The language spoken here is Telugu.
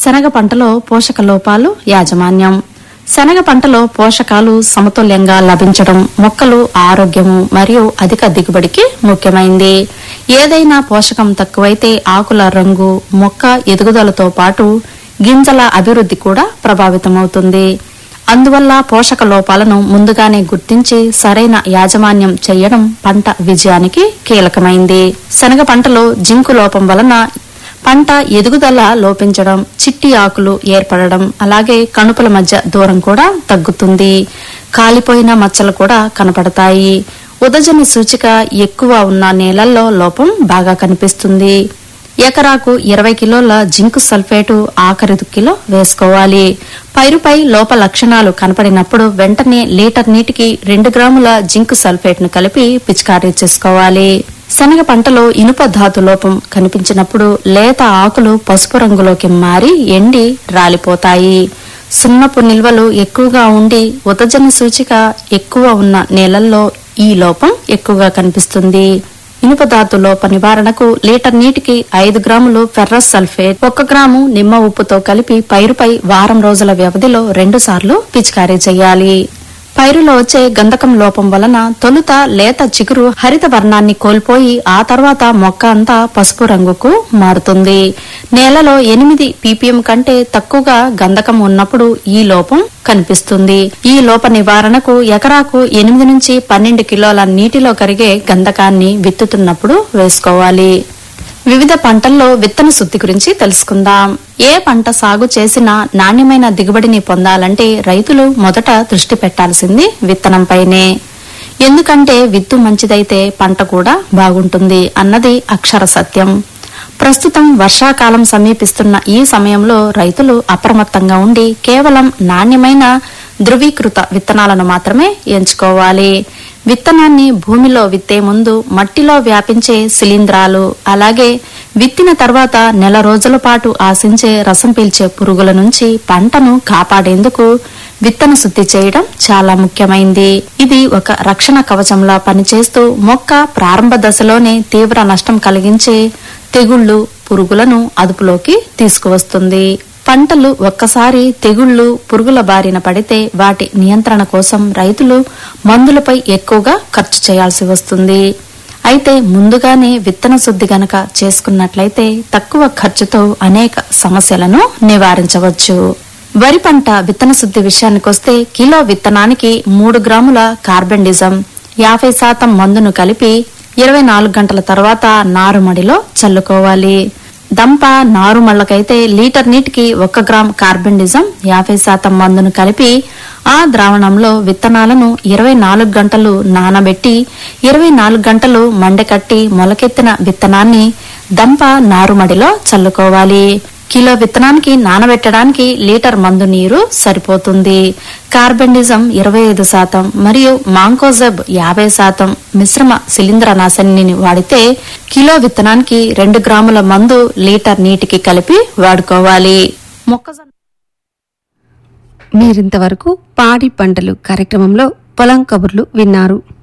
శనగ పంటలో పోషక లోపాలు యాజమాన్యం శనగ పంటలో పోషకాలు సమతుల్యంగా లభించడం మొక్కలు ఆరోగ్యము మరియు అధిక దిగుబడికి ముఖ్యమైంది ఏదైనా పోషకం తక్కువైతే ఆకుల రంగు మొక్క ఎదుగుదలతో పాటు గింజల అభివృద్ధి కూడా ప్రభావితమవుతుంది అందువల్ల పోషక లోపాలను ముందుగానే గుర్తించి సరైన యాజమాన్యం చేయడం పంట విజయానికి కీలకమైంది శనగ పంటలో జింకు లోపం వలన పంట ఎదుగుదల లోపించడం చిట్టి ఆకులు ఏర్పడడం అలాగే కణుపుల మధ్య దూరం కూడా తగ్గుతుంది కాలిపోయిన మచ్చలు కూడా కనపడతాయి ఉదజని సూచిక ఎక్కువ ఉన్న నేలల్లో లోపం బాగా కనిపిస్తుంది ఎకరాకు ఇరవై కిలోల జింకు సల్ఫేటు ఆఖరి దుక్కిలో వేసుకోవాలి పైరుపై లోప లక్షణాలు కనపడినప్పుడు వెంటనే లీటర్ నీటికి రెండు గ్రాముల జింకు సల్ఫేట్ ను కలిపి పిచికారీ చేసుకోవాలి శనగ పంటలో ఇనుప ధాతు లోపం కనిపించినప్పుడు లేత ఆకులు పసుపు రంగులోకి మారి ఎండి రాలిపోతాయి సున్నపు నిల్వలు ఎక్కువగా ఉండి ఉదజన సూచిక ఎక్కువ ఉన్న నేలల్లో ఈ లోపం ఎక్కువగా కనిపిస్తుంది ఇనుప ధాతు లోప నివారణకు లీటర్ నీటికి ఐదు గ్రాములు ఫెర్రస్ సల్ఫేట్ ఒక గ్రాము నిమ్మ ఉప్పుతో కలిపి పైరుపై వారం రోజుల వ్యవధిలో రెండు సార్లు పిచికారీ చేయాలి పైరులో వచ్చే గంధకం లోపం వలన తొలుత లేత చిగురు హరిత వర్ణాన్ని కోల్పోయి ఆ తర్వాత మొక్క అంతా పసుపు రంగుకు మారుతుంది నేలలో ఎనిమిది పీపీఎం కంటే తక్కువగా గంధకం ఉన్నప్పుడు ఈ లోపం కనిపిస్తుంది ఈ లోప నివారణకు ఎకరాకు ఎనిమిది నుంచి పన్నెండు కిలోల నీటిలో కరిగే గంధకాన్ని విత్తుతున్నప్పుడు వేసుకోవాలి వివిధ పంటల్లో విత్తన శుద్ధి గురించి తెలుసుకుందాం ఏ పంట సాగు చేసినా నాణ్యమైన దిగుబడిని పొందాలంటే రైతులు మొదట దృష్టి పెట్టాల్సింది విత్తనంపైనే ఎందుకంటే విత్తు మంచిదైతే పంట కూడా బాగుంటుంది అన్నది అక్షర సత్యం ప్రస్తుతం వర్షాకాలం సమీపిస్తున్న ఈ సమయంలో రైతులు అప్రమత్తంగా ఉండి కేవలం నాణ్యమైన ధృవీకృత విత్తనాలను మాత్రమే ఎంచుకోవాలి విత్తనాన్ని భూమిలో విత్తే ముందు మట్టిలో వ్యాపించే శిలీంధ్రాలు అలాగే విత్తిన తర్వాత నెల రోజుల పాటు ఆశించే రసం పీల్చే పురుగుల నుంచి పంటను కాపాడేందుకు విత్తన శుద్ధి చేయడం చాలా ముఖ్యమైంది ఇది ఒక రక్షణ కవచంలా పనిచేస్తూ మొక్క ప్రారంభ దశలోనే తీవ్ర నష్టం కలిగించే తెగుళ్లు పురుగులను అదుపులోకి తీసుకువస్తుంది పంటలు ఒక్కసారి తెగుళ్లు పురుగుల బారిన పడితే వాటి నియంత్రణ కోసం రైతులు మందులపై ఎక్కువగా ఖర్చు చేయాల్సి వస్తుంది అయితే ముందుగానే విత్తన శుద్ధి గనక చేసుకున్నట్లయితే తక్కువ ఖర్చుతో అనేక సమస్యలను నివారించవచ్చు వరి పంట విత్తన శుద్ధి విషయానికొస్తే కిలో విత్తనానికి మూడు గ్రాముల కార్బెండిజం యాభై శాతం మందును కలిపి ఇరవై నాలుగు గంటల తర్వాత నారుమడిలో చల్లుకోవాలి దంప నారుమళ్లకైతే లీటర్ నీటికి ఒక గ్రామ్ కార్బెండిజం యాభై శాతం మందును కలిపి ఆ ద్రావణంలో విత్తనాలను ఇరవై నాలుగు గంటలు నానబెట్టి ఇరవై నాలుగు గంటలు మండకట్టి మొలకెత్తిన విత్తనాన్ని దంప నారుమడిలో చల్లుకోవాలి కిలో విత్తనానికి నానబెట్టడానికి లీటర్ మందు నీరు సరిపోతుంది కార్బెండిజం ఇరవై ఐదు శాతం మరియు మాంకోజెబ్ యాభై శాతం మిశ్రమ శిలీంద్రనాశిని వాడితే కిలో విత్తనానికి రెండు గ్రాముల మందు లీటర్ నీటికి కలిపి వాడుకోవాలి మొక్కజొన్న మీరింతవరకు పాడి పంటలు కార్యక్రమంలో పొలం కబుర్లు విన్నారు